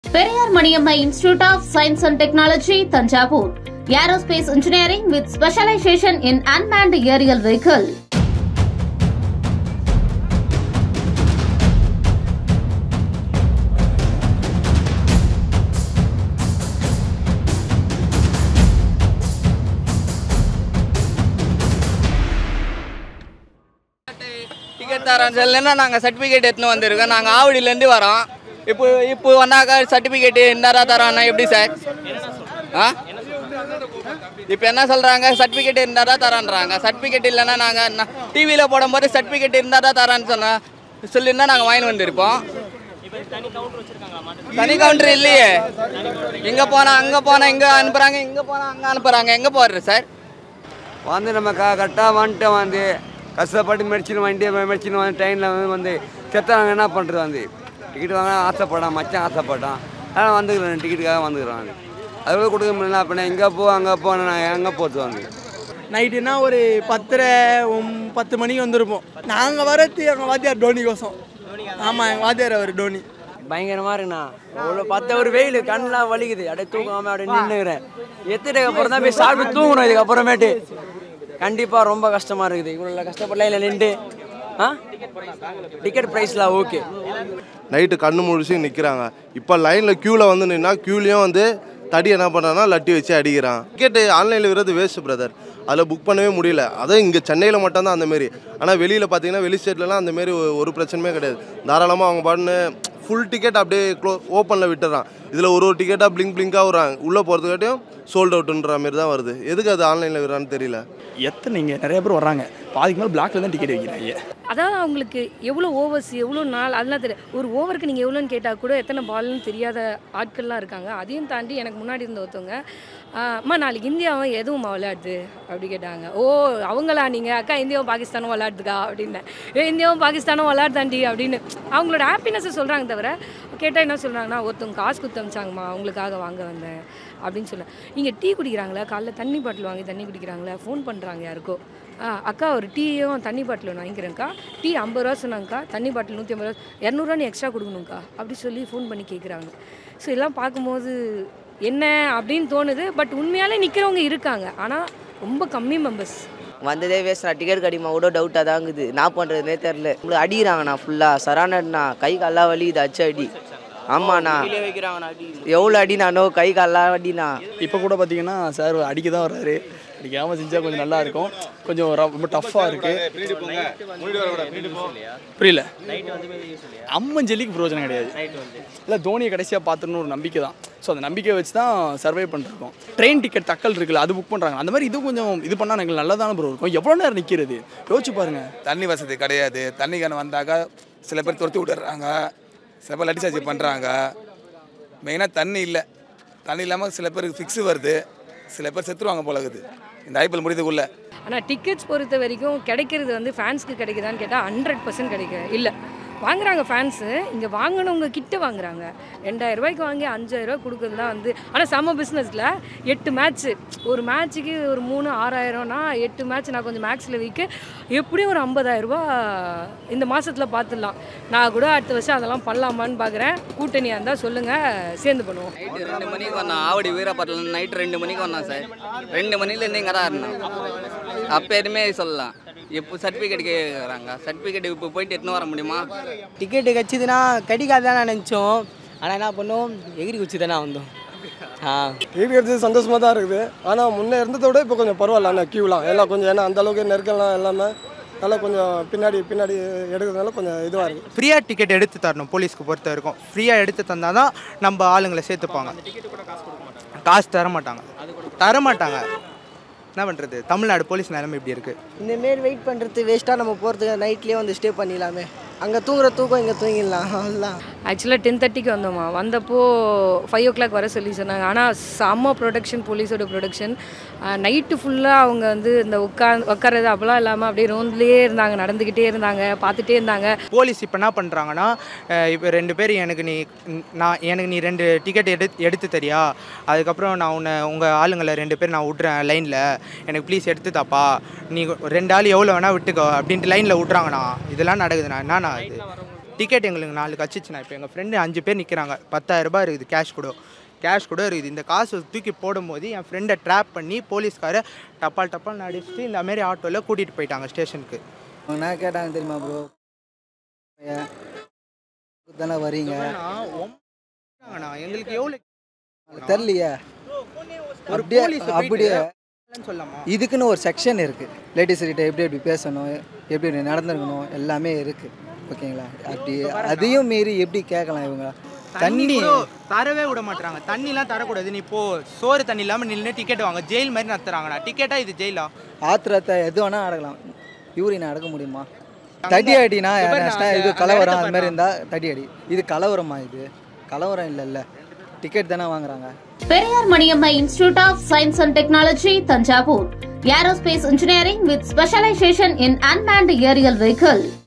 Periyar Maniammai institute of science and technology Thanjavur aerospace engineering with specialization in unmanned aerial vehicle ticket தரோம் சொல்லலைன்னா நாங்கள் certificate எடுத்துன்னு வந்திருக்கோம் நாங்கள் ஆவடியிலேருந்து வரோம் இப்போ இப்போ வந்தாக்கா சர்டிஃபிகேட் இன்னாரா தரோன்னா எப்படி சார் ஆ இப்போ என்ன சொல்கிறாங்க சர்டிஃபிகேட் இருந்தால் தான் தரான்றாங்க சர்டிஃபிகேட் இல்லைன்னா நாங்கள் டிவியில் போடும்போது சர்டிஃபிகேட் இருந்தால் தான் தரான்னு சொன்னா சொல்லியிருந்தா நாங்கள் வாங்கி வந்திருப்போம் தனி கவுண்டர் இல்லையே இங்கே போனால் அங்கே போனால் இங்கே அனுப்புகிறாங்க இங்கே போனால் அங்கே அனுப்புகிறாங்க எங்கே போடுறது சார் வந்து நம்ம க கரெக்டாக வந்துட்டோம் வந்து கஷ்டப்பட்டு மெடிச்சின் வண்டி மெடிச்சின் வந்து ட்ரெயினில் வந்து வந்து செத்தாங்க என்ன பண்ணுறது வந்து டிக்கெட் வாங்க ஆசைப்படான் மச்சான் ஆசைப்பட்டான் அதனால் வந்துக்கிறேன் டிக்கெட்டுக்காக வந்துக்கிறேன் வந்து அது கூட கொடுக்க முடியல அப்படின்னா இங்கே போ அங்கே போ நான் எங்கே போகிறது வந்து நைட்டுனா ஒரு பத்தரை ஒம் பத்து மணிக்கு வந்திருப்போம் நாங்கள் வரது எங்கள் வாத்தியார் டோனி கோசம் ஆமாம் எங்கள் வாத்தியார் அவர் டோனி பயங்கரமா இருக்குண்ணா அவ்வளோ பத்த ஒரு வெயில் கண்ணெலாம் வலிக்குது அப்படியே தூங்காம அப்படியே நின்றுக்கிறேன் எத்தனைக்கு அப்புறம் தான் போய் சாப்பிட்டு தூங்கணும் இதுக்கப்புறமேட்டு கண்டிப்பாக ரொம்ப கஷ்டமா இருக்குது இவ்வளோ கஷ்டப்படல இல்லை நின்று ஆ டிக்கெட் ப்ரைஸ்லாம் ஓகே நைட்டு கண்ணு முழிச்சு நிற்கிறாங்க இப்போ லைனில் க்யூவில் வந்து நின்னா க்யூலையும் வந்து தடி என்ன பண்ணுறான்னா லட்டி வச்சு அடிக்கிறான் டிக்கெட்டு ஆன்லைனில் விடுறது வேஸ்ட் பிரதர் அதில் புக் பண்ணவே முடியல அதுவும் இங்கே சென்னையில் மட்டும்தான் அந்தமாரி ஆனால் வெளியில் பார்த்தீங்கன்னா வெளி ஸ்டேட்லலாம் அந்தமாரி ஒரு பிரச்சனையுமே கிடையாது தாராளமாக அவங்க பாட்டுன்னு ஃபுல் டிக்கெட் அப்படியே க்ளோ ஓப்பனில் விட்டுறான் இதில் ஒரு ஒரு டிக்கெட்டாக பிளிங்க் பிளிங்காக வராங்க உள்ளே போகிறதுக்காட்டியும் சோல்ட் அவுட்டுன்ற மாதிரி தான் வருது எதுக்கு அது ஆன்லைனில் விடுறான்னு தெரியல எத்தனை இங்கே நிறைய பேர் வர்றாங்க பாதிக்கு மேலே பிளாக்ல தான் டிக்கெட் வைக்கிறாங்க அதாவது அவங்களுக்கு எவ்வளோ ஓவர்ஸ் எவ்வளோ நாள் அதெல்லாம் தெரியும் ஒரு ஓவருக்கு நீங்கள் எவ்வளோன்னு கேட்டால் கூட எத்தனை பால்னு தெரியாத ஆட்கள்லாம் இருக்காங்க அதையும் தாண்டி எனக்கு முன்னாடி இருந்த ஒருத்தவங்க "ஆஹ், அம்மா நாளைக்கு இந்தியாவும் எதுவும் விளையாடுது அப்படி கேட்டாங்க ஓ அவங்களா நீங்கள் அக்கா இந்தியாவும் பாகிஸ்தானும் விளையாடுதுக்கா அப்படின்னேன் ஏ இந்தியாவும் பாகிஸ்தானும் விளையாடுதாண்டி அப்படின்னு அவங்களோட ஹாப்பினஸை சொல்கிறாங்க தவிர கேட்டால் என்ன சொல்கிறாங்கன்னா ஒருத்தவங்க காசு குத்து அமிச்சாங்கம்மா அவங்களுக்காக வாங்க வந்தேன் அப்படின்னு சொல்ல இங்கே டீ குடிக்கிறாங்களா காலைல தண்ணி பாட்டில் வாங்கி தண்ணி குடிக்கிறாங்களா ஃபோன் பண்ணுறாங்க யாருக்கோ ஆ அக்கா ஒரு டீயும் தண்ணி பாட்டில் ஒன்று வாங்கிக்கிறேங்க்கா டீ ஐம்பது ரூபா சொன்னாங்கக்கா தண்ணி பாட்டில் நூற்றி ஐம்பது ரூபா இரநூறுவா நீ எக்ஸ்ட்ரா கொடுக்கணுங்க்கா அப்படி சொல்லி ஃபோன் பண்ணி கேட்குறாங்க ஸோ இதெல்லாம் பார்க்கும்போது என்ன அப்படின்னு தோணுது பட் உண்மையாலே நிற்கிறவங்க இருக்காங்க ஆனால் ரொம்ப கம்மி மெம்பர்ஸ் வந்ததே வேஸ்ட்ண்ணா டிக்கெட் கிடைக்குமா கூட டவுட்டாக தான் இருக்குது நான் பண்ணுறதுனே தெரில உங்களுக்கு அடிக்கிறாங்கண்ணா ஃபுல்லாக சரானட்ண்ணா கை கால்லாம் வலிக்குது அச்சு அடி ஆமாண்ணா எவ்வளோ அடினானோ கை கால்லாம் அடிண்ணா இப்போ கூட பார்த்தீங்கன்னா சார் அடிக்க தான் வர்றாரு அடிக்காமல் செஞ்சால் கொஞ்சம் நல்லா இருக்கும் கொஞ்சம் ர- ரொம்ப டஃப்பாக இருக்கு புரியல அம்மன் ஜெல்லிக்கு பிரயோஜனம் கிடையாது இல்லை தோனியை கடைசியாக பார்த்துன்னு ஒரு நம்பிக்கை தான் ஸோ அந்த நம்பிக்கையை வச்சு தான் சர்வை பண்ணிருக்கோம் ட்ரெயின் டிக்கெட் தக்கல் இருக்குல்ல அது புக் பண்ணுறாங்க அந்த மாதிரி இது கொஞ்சம் இது பண்ணால் எனக்கு நல்லதான ப்ரோ இருக்கும் எவ்வளோ நேரம் நிற்கிறது யோசிச்சு பாருங்க தண்ணி வசதி கிடையாது தண்ணி கேன் வந்தாக்கா சில பேர் துரத்தி விட்டுறாங்க சில பேர் லட்டி சார்ஜ் பண்ணுறாங்க மெயினாக தண்ணி இல்லை தண்ணி இல்லாமல் சில பேருக்கு ஃபிக்ஸு வருது சில பேர் செத்துருவாங்க போல இருக்குது இந்த ஐபிஎல் முடியதுக்குள்ளே ஆனால் டிக்கெட்ஸ் பொறுத்த வரைக்கும் கிடைக்கிறது வந்து ஃபேன்ஸ்க்கு கிடைக்குதான்னு கேட்டால் ஹண்ட்ரட் பர்சன்ட் கிடைக்க இல்லை வாங்குறாங்க ஃபேன்ஸு இங்கே வாங்கினவங்க கிட்ட வாங்குறாங்க ரெண்டாயிரம் ரூபாய்க்கு வாங்கி அஞ்சாயிரம் ரூபாய் கொடுக்குறது தான் வந்து ஆனால் செம்ம பிஸ்னஸில் எட்டு மேட்ச்சு ஒரு மேட்ச்சுக்கு ஒரு மூணு ஆறாயிரம்னா எட்டு மேட்ச் நான் கொஞ்சம் மேக்ஸில் வீக்கு எப்படியும் ஒரு 50000 ரூபாய் இந்த மாதத்தில் பார்த்துடலாம் நான் கூட அடுத்த வருஷம் அதெல்லாம் பண்ணலாமான்னு பார்க்குறேன் கூட்டணியாக இருந்தால் சொல்லுங்கள் சேர்ந்து பண்ணுவோம் நைட்டு ரெண்டு மணிக்கு வந்தோம் ஆவடி வீரப்பட்டில் நைட்டு ரெண்டு மணிக்கு வந்தோம் சார் ரெண்டு மணிலேருந்து இங்கே தான் இருந்தோம் அப்போ எதுவுமே சொல்லலாம் இப்போ சர்டிஃபிகேட் கேட்குறாங்க சர்டிஃபிகேட் இப்போ போயிட்டு எடுத்துன்னு வர முடியுமா டிக்கெட்டு கிடச்சிதுன்னா கிடைக்காதான் நினச்சோம் ஆனால் என்ன பண்ணோம் எகிரி குச்சி தானே வந்தோம் ஆ டிக்கெட் கிடைச்சது சந்தோஷமாக தான் இருக்குது ஆனால் முன்னே இருந்ததை விட இப்போ கொஞ்சம் பரவாயில்ல ஆனால் க்யூலாம் எல்லாம் கொஞ்சம் ஏன்னா அந்த அளவுக்கு நெருக்கம்லாம் எல்லாமே நல்லா கொஞ்சம் பின்னாடி பின்னாடி எடுக்கிறதுனால கொஞ்சம் இதுவாக இருக்குது ஃப்ரீயாக டிக்கெட் எடுத்து தரணும் போலீஸ்க்கு பொறுத்த வரைக்கும் ஃப்ரீயாக எடுத்து தந்தால் தான் நம்ம ஆளுங்களை சேர்த்துப்பாங்க காசு தர மாட்டாங்க தர மாட்டாங்க என்ன பண்ணுறது தமிழ்நாடு போலீஸ் நிலைமை இப்படி இருக்குது இந்தமாரி வெயிட் பண்ணுறது வேஸ்ட்டாக நம்ம போகிறதுக்கு நைட்லேயே வந்து ஸ்டே பண்ணிடலாமே அங்கே தூங்குற தூக்கம் இங்கே தூங்கிடலாம் அவ்வளோதான் ஆக்சுவலாக டென் தேர்ட்டிக்கு வந்தோமா வந்தப்போ ஃபைவ் ஓ கிளாக் வர சொல்லி சொன்னாங்க ஆனால் செம்ம ப்ரொடக்ஷன் போலீஸோட ப்ரொடக்ஷன் நைட்டு ஃபுல்லாக அவங்க வந்து இந்த உட்கார் உட்காறது அப்போலாம் இல்லாமல் அப்படியே ரோண்ட்லேயே இருந்தாங்க நடந்துக்கிட்டே இருந்தாங்க பார்த்துட்டே இருந்தாங்க போலீஸ் இப்போ என்ன பண்ணுறாங்கன்னா இப்போ ரெண்டு பேர் எனக்கு நீ நான் எனக்கு நீ ரெண்டு டிக்கெட் எடு எடுத்து தரியா அதுக்கப்புறம் நான் உன்னை உங்கள் ஆளுங்களை ரெண்டு பேர் நான் விட்றேன் லைனில் எனக்கு ப்ளீஸ் எடுத்து தாப்பா நீ ரெண்டு ஆள் எவ்வளோ வேணால் விட்டுக்கோ அப்படின்ட்டு லைனில் விட்றாங்கண்ணா இதெல்லாம் நடக்குதுண்ணா என்னண்ணா இது டிக்கெட் எங்களுக்கு நாலு கச்சிச்சுண்ணா இப்போ எங்கள் ஃப்ரெண்டு அஞ்சு பேர் நிற்கிறாங்க பத்தாயிரரூபா இருக்குது கேஷ் கூட கேஷ் கூட இருக்குது இந்த காசு தூக்கி போடும்போது என் ஃப்ரெண்டை ட்ராப் பண்ணி போலீஸ்கார டப்பால் டப்பால் அடிச்சுட்டு இந்த மாதிரி ஆட்டோவில் கூட்டிகிட்டு போயிட்டாங்க ஸ்டேஷனுக்கு அவங்க என்ன கேட்டாங்க தெரியுமா ப்ரோ தானே வரீங்க அண்ணா, எங்களுக்கு எவ்வளோ தெரியலையே ஒரு அப்படியே போலீஸ் அப்படியே சொல்லாமா இதுக்குன்னு ஒரு செக்ஷன் இருக்குது லேடிஸ் கிட்ட எப்படி எப்படி பேசணும் எப்படி எப்படி நடந்துருக்கணும் எல்லாமே இருக்குது ஓகேங்களா அப்படி அதையும் மீறி எப்படி கேட்கலாம் இவங்க தண்ணி தண்ணி கூட தரவே விட மாட்டாங்க தண்ணிலாம் தரக்கூடாது நீ இப்போ சோறு தண்ணி இல்லாமல் நின்று டிக்கெட் வாங்க ஜெயில் மாதிரி நடத்துறாங்கண்ணா டிக்கெட்டா இது ஜெயிலா ஆத்திரத்தை எது வேணால் நடக்கலாம் யூரின் அடக்க முடியுமா தடி அடினா யாராச்சும் இது கலவரம் அது மாதிரி இருந்தால் தடி அடி இது கலவரமா இது கலவரம் இல்லைல்ல டிக்கெட் தானே வாங்குறாங்க Periyar Maniammai institute of science and technology Thanjavur aerospace engineering with specialization in unmanned aerial vehicle